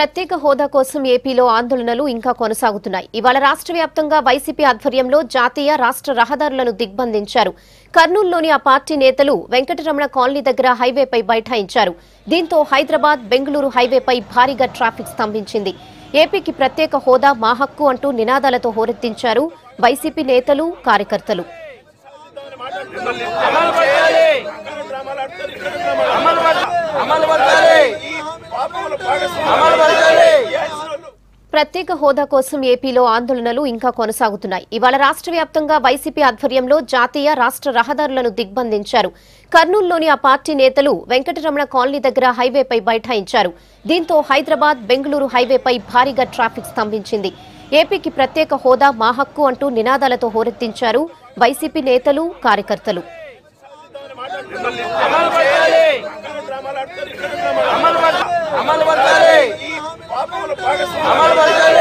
ప్రత్యేక హోదా కోసం ఏపీలో ఆందోళనలు ఇంకా కొనసాగుతున్నాయి ఇవాళ రాష్ట్ర వ్యాప్తంగా వైసీపీ ఆధ్వర్యంలో జాతీయ రాష్ట్ర రహదారులను దిగ్బంధించారు కర్నూలులోని ఆ పార్టీ నేతలు వెంకటరమణ కాలనీ దగ్గర హైవేపై బైఠాయించారు దీంతో హైదరాబాద్ బెంగళూరు హైవేపై భారీగా ట్రాఫిక్ స్తంభించింది ఏపీకి ప్రత్యేక హోదా మా హక్కు అంటూ నినాదాలతో హోరెత్తించారు వైసీపీ నేతలు కార్యకర్తలు అమలు పరచాలి అమలు పరచాలి ప్రత్యేక హోదా కోసం ఏపీలో ఆందోళనలు ఇంకా కొనసాగుతున్నాయి ఇవాళ రాష్ట్ర వ్యాప్తంగా వైసీపీ ఆధ్వర్యంలో జాతీయ రాష్ట్ర రహదారులను దిగ్బంధించారు కర్నూలులోని ఆ పార్టీ నేతలు వెంకటరమణ కాలనీ దగ్గర హైవేపై బైఠాయించారు దీంతో హైదరాబాద్ బెంగళూరు హైవేపై భారీగా ట్రాఫిక్ స్తంభించింది ఏపీకి ప్రత్యేక హోదా మా హక్కు అంటూ నినాదాలతో హోరెత్తించారు వైసీపీ నేతలు కార్యకర్తలు అమలు పరచాలి అమలు పరచాలి అమలు పరచాలి